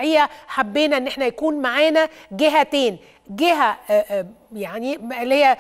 الحقيقه حبينا ان احنا يكون معانا جهتين جهه يعني اللي هي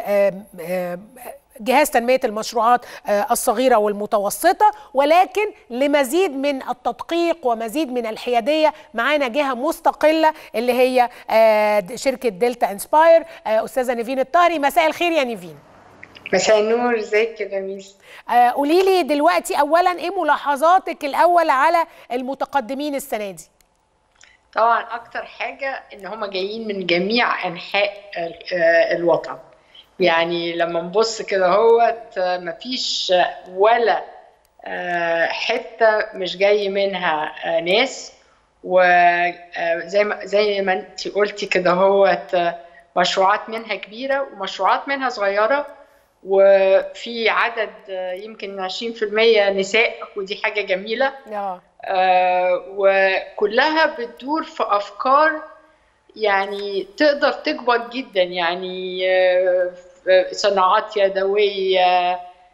جهاز تنمية المشروعات الصغيرة والمتوسطة ولكن لمزيد من التدقيق ومزيد من الحيادية معانا جهة مستقلة اللي هي شركة دلتا انسباير أستاذة نيفين الطهري مساء الخير يا نيفين مساء النور ازيك يا لميس قولي لي دلوقتي اولا ايه ملاحظاتك الاول على المتقدمين السنه دي طبعا اكتر حاجه ان هم جايين من جميع انحاء الوطن يعني لما نبص كده هوت مفيش ولا حته مش جاي منها ناس وزي ما زي ما انت قلتي كده هوت مشروعات منها كبيره ومشروعات منها صغيره وفي عدد يمكن 20% نساء ودي حاجه جميله آه وكلها بتدور في افكار يعني تقدر تكبر جدا يعني آه صناعات يدويه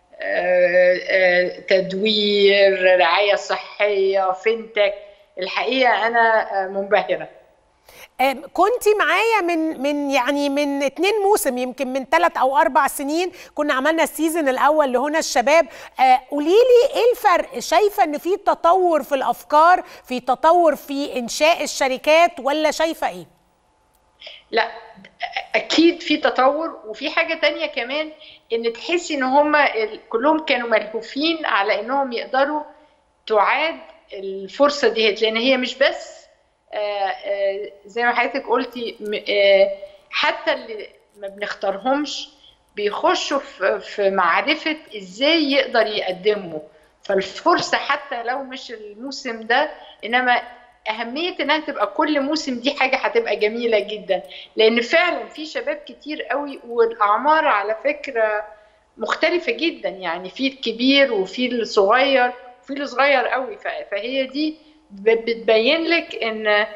آه تدوير رعايه صحيه فينتك الحقيقه انا منبهره كنت معايا من من يعني من اتنين موسم يمكن من ثلاث او اربع سنين كنا عملنا السيزون الاول لهنا الشباب قولي لي ايه الفرق شايفه ان في تطور في الافكار في تطور في انشاء الشركات ولا شايفه ايه لا اكيد في تطور وفي حاجه تانية كمان ان تحسي ان هم كلهم كانوا ملهوفين على انهم يقدروا تعاد الفرصه دي لان هي مش بس آآ آآ زي ما حضرتك قلتي حتى اللي ما بنختارهمش بيخشوا في معرفة ازاي يقدر يقدموا فالفرصة حتى لو مش الموسم ده انما أهمية انها تبقى كل موسم دي حاجة هتبقى جميلة جدا لأن فعلا في شباب كتير قوي والأعمار على فكرة مختلفة جدا يعني في الكبير وفي الصغير وفي الصغير قوي فهي دي بتبين لك ان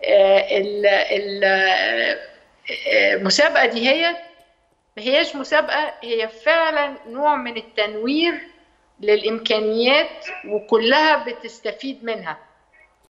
المسابقه دي هي ما هياش مسابقه هي فعلا نوع من التنوير للامكانيات وكلها بتستفيد منها